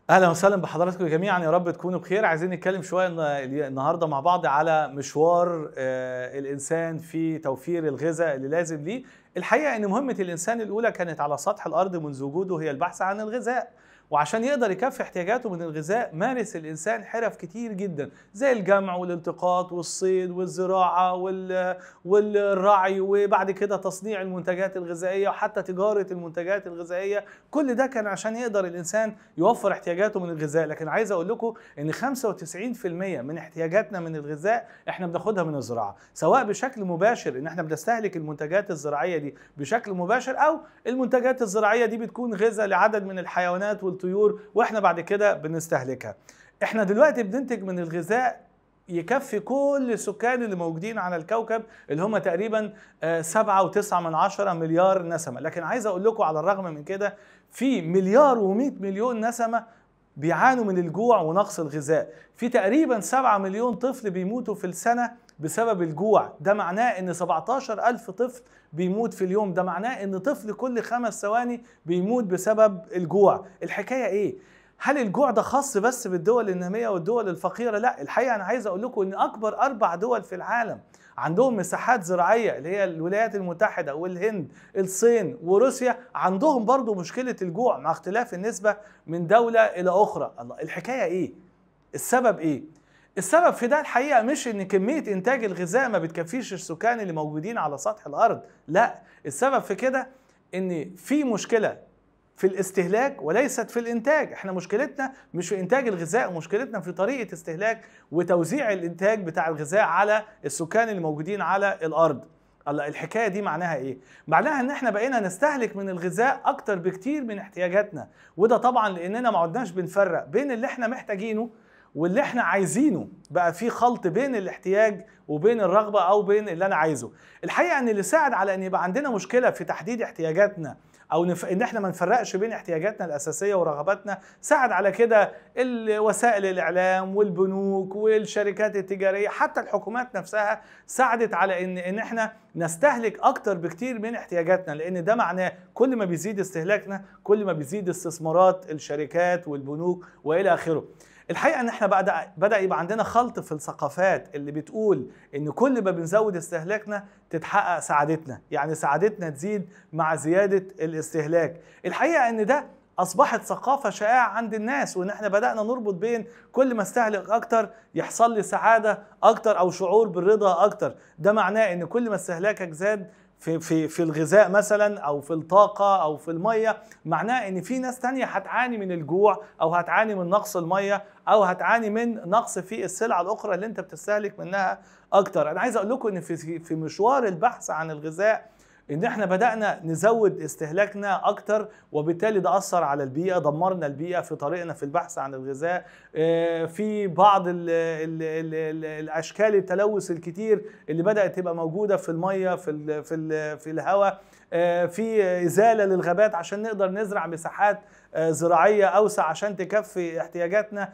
اهلا وسهلا بحضراتكم جميعا يا رب تكونوا بخير عايزين نتكلم شويه النهارده مع بعض على مشوار آه، الانسان في توفير الغذاء اللي لازم ليه الحقيقه ان مهمه الانسان الاولى كانت على سطح الارض منذ وجوده هي البحث عن الغذاء وعشان يقدر يكفي احتياجاته من الغذاء مارس الانسان حرف كتير جدا زي الجمع والالتقاط والصيد والزراعه وال... والرعي وبعد كده تصنيع المنتجات الغذائيه وحتى تجاره المنتجات الغذائيه كل ده كان عشان يقدر الانسان يوفر احتياجاته من الغذاء لكن عايز اقول لكم ان 95% من احتياجاتنا من الغذاء احنا بناخدها من الزراعه سواء بشكل مباشر ان احنا بنستهلك المنتجات الزراعيه دي بشكل مباشر او المنتجات الزراعيه دي بتكون غذاء لعدد من الحيوانات والطيور واحنا بعد كده بنستهلكها احنا دلوقتي بننتج من الغذاء يكفي كل السكان اللي موجودين على الكوكب اللي هم تقريبا آه، سبعة وتسعة من عشرة مليار نسمة لكن عايز أقول لكم على الرغم من كده في مليار ومئة مليون نسمة بيعانوا من الجوع ونقص الغذاء في تقريبا 7 مليون طفل بيموتوا في السنة بسبب الجوع ده معناه ان 17 ألف طفل بيموت في اليوم ده معناه ان طفل كل خمس ثواني بيموت بسبب الجوع الحكاية ايه هل الجوع ده خاص بس بالدول النامية والدول الفقيرة لا الحقيقة انا عايز اقول لكم ان اكبر اربع دول في العالم عندهم مساحات زراعية اللي هي الولايات المتحدة والهند الصين وروسيا عندهم برضو مشكلة الجوع مع اختلاف النسبة من دولة إلى أخرى الله الحكاية إيه؟ السبب إيه؟ السبب في ده الحقيقة مش إن كمية إنتاج الغذاء ما بتكفيش السكان اللي موجودين على سطح الأرض لا السبب في كده إن في مشكلة في الاستهلاك وليست في الانتاج احنا مشكلتنا مش في انتاج الغذاء مشكلتنا في طريقه استهلاك وتوزيع الانتاج بتاع الغذاء على السكان اللي موجودين على الارض الله الحكايه دي معناها ايه معناها ان احنا بقينا نستهلك من الغذاء اكتر بكتير من احتياجاتنا وده طبعا لاننا ما عدناش بنفرق بين اللي احنا محتاجينه واللي احنا عايزينه بقى في خلط بين الاحتياج وبين الرغبه او بين اللي انا عايزه الحقيقه ان اللي ساعد على ان يبقى عندنا مشكله في تحديد احتياجاتنا او نف... ان احنا ما نفرقش بين احتياجاتنا الاساسيه ورغباتنا ساعد على كده وسائل الاعلام والبنوك والشركات التجاريه حتى الحكومات نفسها ساعدت على ان ان احنا نستهلك اكتر بكتير من احتياجاتنا لان ده معناه كل ما بيزيد استهلاكنا كل ما بيزيد استثمارات الشركات والبنوك والى اخره الحقيقه ان احنا بدا بدا يبقى عندنا خلط في الثقافات اللي بتقول ان كل ما بنزود استهلاكنا تتحقق سعادتنا يعني سعادتنا تزيد مع زياده الاستهلاك الحقيقه ان ده اصبحت ثقافه شائعه عند الناس وان احنا بدانا نربط بين كل ما استهلك اكتر يحصل لي سعاده اكتر او شعور بالرضا اكتر ده معناه ان كل ما استهلاكك زاد في في في الغذاء مثلا او في الطاقه او في الميه معناه ان في ناس تانية هتعاني من الجوع او هتعاني من نقص الميه او هتعاني من نقص في السلع الاخرى اللي انت بتستهلك منها اكتر انا عايز اقول لكم ان في في مشوار البحث عن الغذاء ان احنا بدانا نزود استهلاكنا اكتر وبالتالي ده اثر على البيئه دمرنا البيئه في طريقنا في البحث عن الغذاء آه، في بعض ال ال ال ال الاشكال التلوث الكتير اللي بدات تبقى موجوده في الميه في ال في ال في الهواء آه، في ازاله للغابات عشان نقدر نزرع مساحات آه، زراعيه اوسع عشان تكفي احتياجاتنا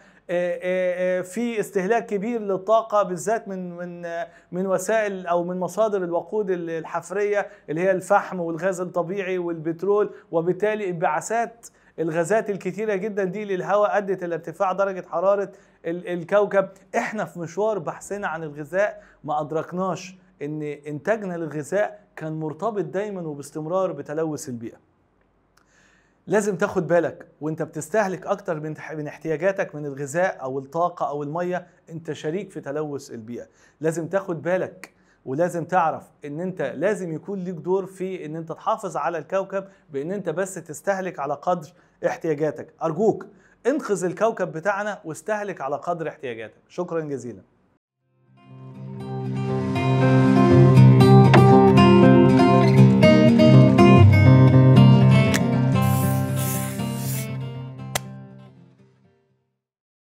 في استهلاك كبير للطاقه بالذات من من من وسائل او من مصادر الوقود الحفريه اللي هي الفحم والغاز الطبيعي والبترول وبالتالي انبعاثات الغازات الكتيرة جدا دي للهواء أدت إلى ارتفاع درجة حرارة الكوكب احنا في مشوار بحثنا عن الغذاء ما أدركناش ان انتاجنا للغذاء كان مرتبط دايما وباستمرار بتلوث البيئه لازم تاخد بالك وانت بتستهلك اكتر من من احتياجاتك من الغذاء او الطاقه او الميه انت شريك في تلوث البيئه لازم تاخد بالك ولازم تعرف ان انت لازم يكون ليك دور في ان انت تحافظ على الكوكب بان انت بس تستهلك على قدر احتياجاتك ارجوك انقذ الكوكب بتاعنا واستهلك على قدر احتياجاتك شكرا جزيلا